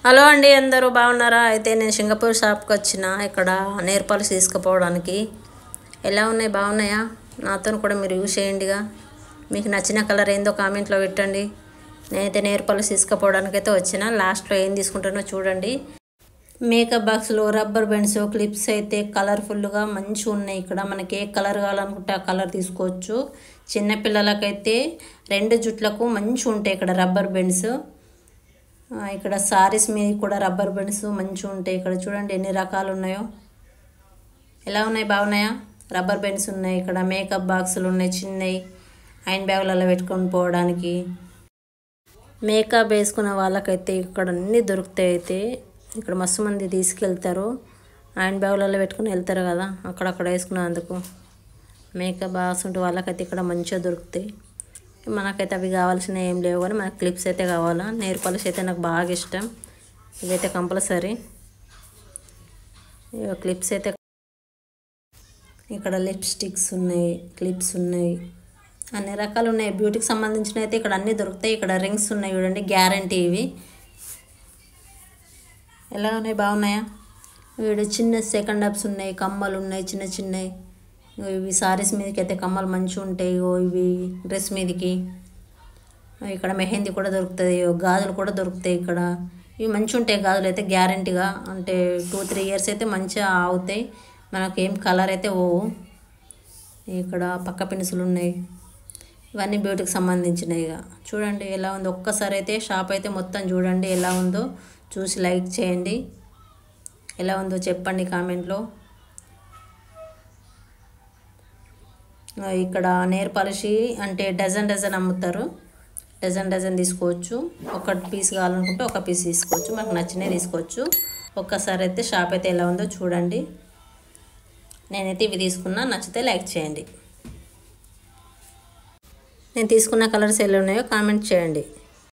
hello అండి అందరూ బాగున్నారా అయితే నేను సింగపూర్ షాప్కి వచ్చిన ఇక్కడ నేర్ పాలిష్ తీసుకుపోవడానికి ఎలా ఉన్నాయి బాగున్నాయా నాతో కూడా మీరు యూజ్ చేయండిగా మీకు నచ్చిన కలర్ ఏందో కామెంట్లో పెట్టండి నేనైతే నేర్ పాలిష్ తీసుకుపోవడానికి అయితే వచ్చిన లాస్ట్లో ఏం తీసుకుంటానో చూడండి మేకప్ బాక్స్లో రబ్బర్ బెండ్స్ క్లిప్స్ అయితే కలర్ఫుల్గా మంచిగా ఉన్నాయి ఇక్కడ మనకి ఏ కలర్ కావాలనుకుంటే ఆ కలర్ తీసుకోవచ్చు చిన్నపిల్లలకైతే రెండు జుట్లకు మంచిగా ఉంటాయి ఇక్కడ రబ్బర్ బెండ్స్ ఆ, ఇక్కడ సారీస్ మీద కూడా రబ్బర్ బెండ్స్ మంచిగా ఉంటాయి ఇక్కడ చూడండి ఎన్ని రకాలు ఉన్నాయో ఎలా ఉన్నాయి బాగున్నాయా రబ్బర్ బెండ్స్ ఉన్నాయి ఇక్కడ మేకప్ బాక్సులు ఉన్నాయి చిన్నవి హ్యాండ్ బ్యాగులలో పెట్టుకొని పోవడానికి మేకప్ వేసుకున్న వాళ్ళకైతే ఇక్కడ అన్నీ దొరుకుతాయి అయితే ఇక్కడ మస్తు మంది తీసుకెళ్తారు హ్యాండ్ బ్యాగులలో పెట్టుకుని వెళ్తారు కదా అక్కడక్కడ వేసుకున్నందుకు మేకప్ బాక్స్ ఉంటే వాళ్ళకైతే ఇక్కడ మంచిగా దొరుకుతాయి మనకైతే అవి కావాల్సిన ఏం లేవు కానీ మనకు క్లిప్స్ అయితే కావాలా నెయిల్ పాలిష్ అయితే నాకు బాగా ఇష్టం ఇదైతే కంపల్సరీ ఇక క్లిప్స్ అయితే ఇక్కడ లిప్స్టిక్స్ ఉన్నాయి క్లిప్స్ ఉన్నాయి అన్ని రకాలు ఉన్నాయి బ్యూటీకి సంబంధించిన అయితే ఇక్కడ అన్నీ దొరుకుతాయి ఇక్కడ రింగ్స్ ఉన్నాయి చూడండి గ్యారంటీ ఇవి ఎలా ఉన్నాయి బాగున్నాయా వీడు చిన్న సెకండ్ అప్స్ ఉన్నాయి కమ్మలు ఉన్నాయి చిన్న చిన్నవి ఇగో ఇవి సారీస్ మీదకి అయితే కమ్మలు మంచిగా ఉంటాయి ఇగో ఇవి డ్రెస్ మీదకి ఇక్కడ మెహందీ కూడా దొరుకుతుంది ఇగో గాజులు కూడా దొరుకుతాయి ఇక్కడ ఇవి మంచిగా ఉంటాయి గాజులు అయితే గ్యారంటీగా అంటే టూ త్రీ ఇయర్స్ అయితే మంచిగా అవుతాయి మనకి ఏం కలర్ అయితే పోవు ఇక్కడ పక్క పెన్సిల్ ఉన్నాయి ఇవన్నీ బ్యూటీకి సంబంధించినవి ఇక చూడండి ఎలా ఉందో ఒక్కసారి అయితే షాప్ అయితే మొత్తం చూడండి ఎలా ఉందో చూసి లైక్ చేయండి ఎలా ఉందో చెప్పండి కామెంట్లో ఆ, ఇక్కడ నేర్ పాలిషి అంటే డజన్ డజన్ అమ్ముతారు డజన్ డజన్ తీసుకోవచ్చు ఒక పీస్ కావాలనుకుంటే ఒక పీస్ తీసుకోవచ్చు మనకు నచ్చినవి తీసుకోవచ్చు ఒక్కసారి అయితే షాప్ అయితే ఎలా ఉందో చూడండి నేనైతే ఇవి తీసుకున్నా నచ్చితే లైక్ చేయండి నేను తీసుకున్న కలర్స్ ఎలా ఉన్నాయో కామెంట్ చేయండి